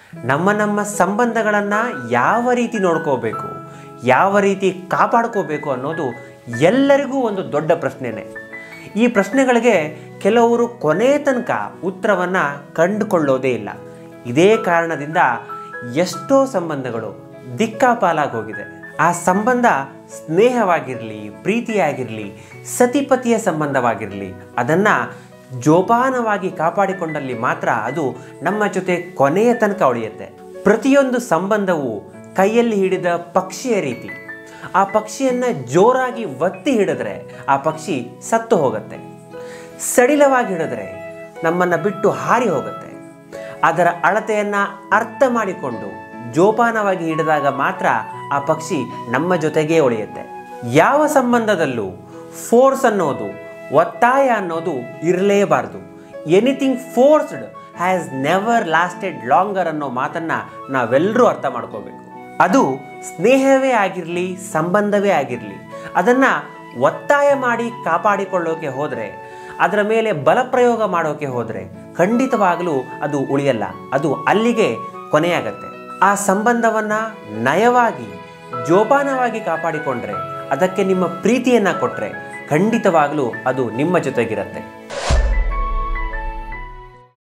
ನಮ್ಮ ನಮ್ಮ ಸಂಬಂಧಗಳನ್ನು ಯಾವ ರೀತಿ ನೋಡ್ಕೋಬೇಕು ಯಾವ ರೀತಿ ಕಾಪಾಡ್ಕೋಬೇಕು ಅನ್ನೋದು ಎಲ್ಲರಿಗೂ ಒಂದು ದೊಡ್ಡ ಪ್ರಶ್ನೆನೇ ಈ ಪ್ರಶ್ನೆಗಳಿಗೆ ಕೆಲವರು ಕೊನೆ ತನಕ ಉತ್ತರವನ್ನು ಕಂಡುಕೊಳ್ಳೋದೇ ಇಲ್ಲ ಇದೇ ಕಾರಣದಿಂದ ಎಷ್ಟೋ ಸಂಬಂಧಗಳು ದಿಕ್ಕಾಪಾಲಾಗಿ ಹೋಗಿದೆ ಆ ಸಂಬಂಧ ಸ್ನೇಹವಾಗಿರಲಿ ಪ್ರೀತಿಯಾಗಿರಲಿ ಸತಿಪತಿಯ ಸಂಬಂಧವಾಗಿರಲಿ ಅದನ್ನು ಜೋಪಾನವಾಗಿ ಕಾಪಾಡಿಕೊಂಡಲ್ಲಿ ಮಾತ್ರ ಅದು ನಮ್ಮ ಜೊತೆ ಕೊನೆಯ ತನಕ ಉಳಿಯುತ್ತೆ ಪ್ರತಿಯೊಂದು ಸಂಬಂಧವು ಕೈಯಲ್ಲಿ ಹಿಡಿದ ಪಕ್ಷಿಯ ರೀತಿ ಆ ಪಕ್ಷಿಯನ್ನು ಜೋರಾಗಿ ಒತ್ತಿ ಹಿಡಿದ್ರೆ ಆ ಪಕ್ಷಿ ಸತ್ತು ಹೋಗುತ್ತೆ ಸಡಿಲವಾಗಿ ಹಿಡಿದ್ರೆ ನಮ್ಮನ್ನು ಬಿಟ್ಟು ಹಾರಿ ಹೋಗುತ್ತೆ ಅದರ ಅಳತೆಯನ್ನು ಅರ್ಥ ಮಾಡಿಕೊಂಡು ಜೋಪಾನವಾಗಿ ಹಿಡಿದಾಗ ಮಾತ್ರ ಆ ಪಕ್ಷಿ ನಮ್ಮ ಜೊತೆಗೇ ಉಳಿಯುತ್ತೆ ಯಾವ ಸಂಬಂಧದಲ್ಲೂ ಫೋರ್ಸ್ ಅನ್ನೋದು ಒತ್ತಾಯ ಅನ್ನೋದು ಇರಲೇಬಾರ್ದು anything forced has never lasted longer ಅನ್ನೋ ಮಾತನ್ನು ನಾವೆಲ್ಲರೂ ಅರ್ಥ ಮಾಡ್ಕೋಬೇಕು ಅದು ಸ್ನೇಹವೇ ಆಗಿರಲಿ ಸಂಬಂಧವೇ ಆಗಿರಲಿ ಅದನ್ನು ಒತ್ತಾಯ ಮಾಡಿ ಕಾಪಾಡಿಕೊಳ್ಳೋಕೆ ಹೋದರೆ ಅದರ ಮೇಲೆ ಬಲಪ್ರಯೋಗ ಮಾಡೋಕೆ ಹೋದರೆ ಖಂಡಿತವಾಗಲೂ ಅದು ಉಳಿಯಲ್ಲ ಅದು ಅಲ್ಲಿಗೆ ಕೊನೆಯಾಗತ್ತೆ ಆ ಸಂಬಂಧವನ್ನು ನಯವಾಗಿ ಜೋಪಾನವಾಗಿ ಕಾಪಾಡಿಕೊಂಡ್ರೆ ಅದಕ್ಕೆ ನಿಮ್ಮ ಪ್ರೀತಿಯನ್ನು ಕೊಟ್ಟರೆ ಖಂಡಿತವಾಗಲೂ ಅದು ನಿಮ್ಮ ಜೊತೆಗಿರುತ್ತೆ